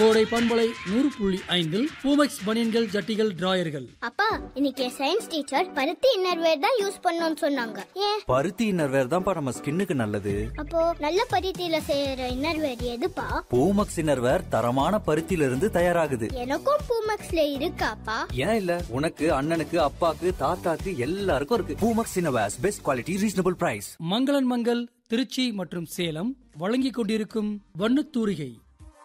கோடை பண்பலை நூறு புள்ளி ஐந்தில் பூமெக்ஸ் பனியன்கள் ஜட்டிகள் டிராயர்கள் அப்பா இன்னைக்கு சயின்ஸ் டீச்சர் பருத்தி இன்னர்வேர் தான் யூஸ் பண்ணணும்னு சொன்னாங்க ஏன் பருத்தி இன்னர்வேர் தான்ப்பா நம்ம ஸ்கின்னுக்கு நல்லது அப்போ நல்ல பருத்தியில செய்யற இன்னர்வேர் எதுப்பா பூமக்ஸ் இன்னர்வேர் தரமான பருத்தியில இருந்து தயாராகுது எனக்கும் பூமெக்ஸ்ல இருக்காப்பா ஏன் இல்ல உனக்கு அண்ணனுக்கு அப்பாக்கு தாத்தாக்கு எல்லாருக்கும் இருக்கு Poomex innerwears best quality reasonable price மங்களன் மங்கள் திருச்சி மற்றும் சேலம் வழங்கிக் கொண்டிருக்கும் வண்ணத்தூரிகை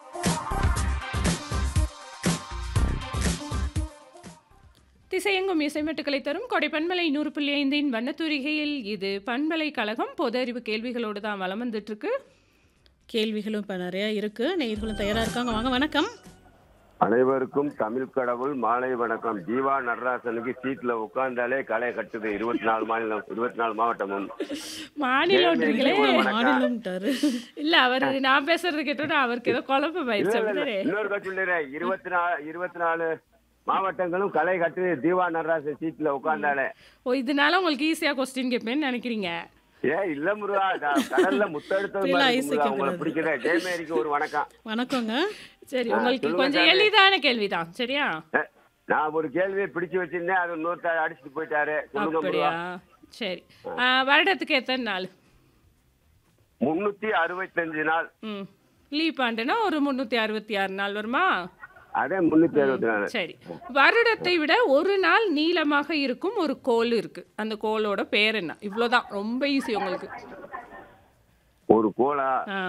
திசையெங்கும் இசைமெட்டுக்களை தரும் கொடை பண்பலை நூறு புள்ளி ஐந்தின் வண்ணத்தூரிகையில் இது பண்பலை கழகம் பொது அறிவு கேள்விகளோடு தான் வலம் வந்துட்டு இருக்கு கேள்விகளும் இப்போ நிறையா இருக்கு நேயர்களும் தயாரா இருக்காங்க வாங்க வணக்கம் அனைவருக்கும் தமிழ் கடவுள் மாலை வணக்கம் ஜீவா நடராசனுக்கு சீட்ல உட்கார்ந்தாலே களை கட்டுது இருபத்தி நாலு மாநிலம் இருபத்தி நாலு மாவட்டமும் மாநிலன்றீங்களே மாநிலம் தரு இல்ல அவர் நான் பேசுறது கேட்டோன்னா அவருக்கு ஏதோ குழப்பம் இல்ல, ஆயிடுச்சு இல்ல, இல்ல. அப்படிதானே? இன்னொரு கட்சி சொல்லிடுறேன் இருபத்தி நாலு இருபத்தி நாலு மாவட்டங்களும் களை கட்டுது ஜீவா நடராசன் சீட்ல உட்கார்ந்தாலே ஓ இதனால உங்களுக்கு ஈஸியா கொஸ்டின் கேட்பேன்னு நினைக்கிறீங்க ஏ இல்ல முருகா நான் கடல்ல முத்தெடுத்தது இல்ல, மாதிரி ஐஸ் முருகா, உங்களை வைக்கக்கூடாது. பிடிக்கிற ஜெயமேரிக்கு ஒரு வணக்கம் வணக்கங்க சரி ஆ, உங்களுக்கு சொல்லுங்க கொஞ்சம் சாமி. எளிதான கேள்விதான் சரியா ஏ, நான் ஒரு கேள்வியை பிடிச்சு வச்சிருந்தேன் அது இன்னொருத்தர் அடிச்சுட்டு போயிட்டாரு சொல்லுங்க அப்படியா முருகா சரி ஆ, வருடத்துக்கு எத்தனை நாள் முன்னூத்தி அறுபத்தஞ்சு நாள் ம் லீப் ஆண்டுனா ஒரு முந்நூற்றி அறுபத்தி ஆறு நாள் வருமா அதே முன்னூத்தி அறுபத்தி நாலு சரி வருடத்தை விட ஒரு நாள் நீளமாக இருக்கும் ஒரு கோல் இருக்கு அந்த கோலோட பேர் என்ன இவ்வளோதான் ரொம்ப ஈஸி உங்களுக்கு ஒரு கோலா ஆ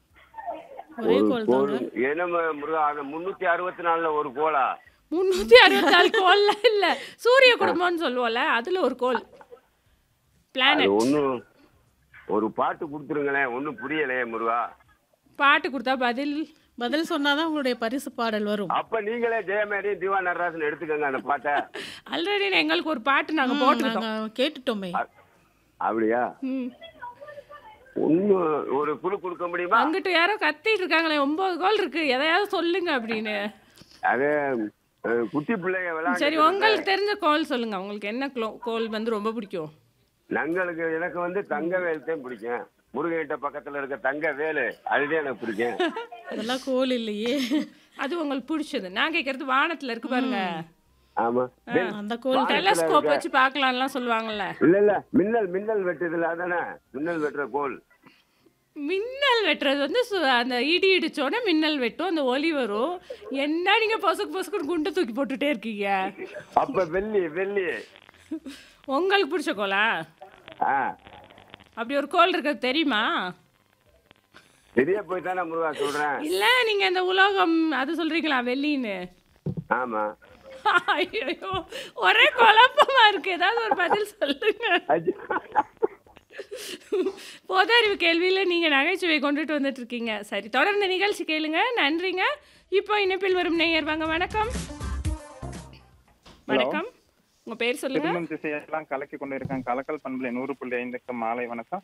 ஒரே ஒரு கோல் கோல் தாங்க என்ன முருகா அந்த முன்னூத்தி அறுபத்தி நாலுல ஒரு கோலா முந்நூற்றி அறுபத்தி நாலு கோல்ல இல்ல சூரிய குடும்பம்னு சொல்லுவோம்ல அதுல ஒரு கோல் அது பிளானட் ஒண்ணும் ஒரு பாட்டு கொடுத்துருங்களேன் ஒண்ணும் புரியலையே முருகா பாட்டு கொடுத்தா பதில் பதில் சொன்னாதான் உங்களுடைய பரிசு பாடல் வரும் அப்ப நீங்களே ஜெயமேரி திவா நடராசன் எடுத்துக்கோங்க அந்த பாட்டை ஆல்ரெடி எங்களுக்கு ஒரு பாட்டு நாங்க ம், போட்டிருக்கோம் நாங்க கேட்டுட்டோமே அப்படியா ம். ஒன்னும் ஒரு குழு கொடுக்க முடியுமா அங்கிட்டு யாரோ கத்திட்டு இருக்காங்களே ஒன்பது கோல் இருக்கு எதையாவது சொல்லுங்க அப்படின்னு அது அஹ், குட்டி பிள்ளைங்க விளையாண்டு சரி உங்களுக்கு தெரிஞ்ச கோல் சொல்லுங்க உங்களுக்கு என்ன க்ளோ- கோல் வந்து ரொம்ப பிடிக்கும் நங்களுக்கு எனக்கு வந்து தங்க வேல் தான் பிடிக்கும் முருகன்கிட்ட பக்கத்துல இருக்க தங்க வேலு அதுதான் எனக்கு பிடிக்கும் அதெல்லாம் கோல் இல்லையே அது உங்களுக்கு பிடிச்சது நான் கேட்கறது வானத்துல இருக்கு பாருங்க ஆமா அந்த கோல் டெலஸ்கோப் வச்சு பார்க்கலாம்லாம் சொல்லுவாங்கல்ல இல்ல இல்ல மின்னல் மின்னல் வெட்டுதுல அதானே மின்னல் வெட்டுற கோல் மின்னல் வெட்டுறது வந்து சு- அந்த இடி இடிச்சோடனே மின்னல் வெட்டும் அந்த ஒலி வரும் என்ன நீங்க பொசுக்கு பொசுக்குன்னு குண்டு தூக்கி போட்டுட்டே இருக்கீங்க அப்ப வெள்ளி வெள்ளி உங்களுக்கு பிடிச்ச கோலா ஆ அப்படி ஒரு கோல் இருக்கிறது தெரியுமா தெரிய போய் தானே முருகா சொல்றேன் இல்ல நீங்க இந்த உலோகம் அது சொல்றீங்களா வெள்ளின்னு ஆமா ஐயோ ஒரே குழப்பமா இருக்கு ஏதாவது ஒரு பதில் சொல்லுங்க ஐயோ. பொது அறிவு கேள்வியில நீங்க நகைச்சுவை கொண்டுட்டு வந்துட்டு இருக்கீங்க சரி தொடர்ந்து நிகழ்ச்சி கேளுங்க நன்றிங்க இப்போ இணைப்பில் வரும் நேயர் வாங்க வணக்கம் வணக்கம் உங்க பேர் சொல்லுங்க திருமணம் திசையெல்லாம் கலக்கி கொண்டு இருக்காங்க கலக்கல் பண்பலை நூறு புள்ளி ஐந்துக்கு மாலை வணக்கம்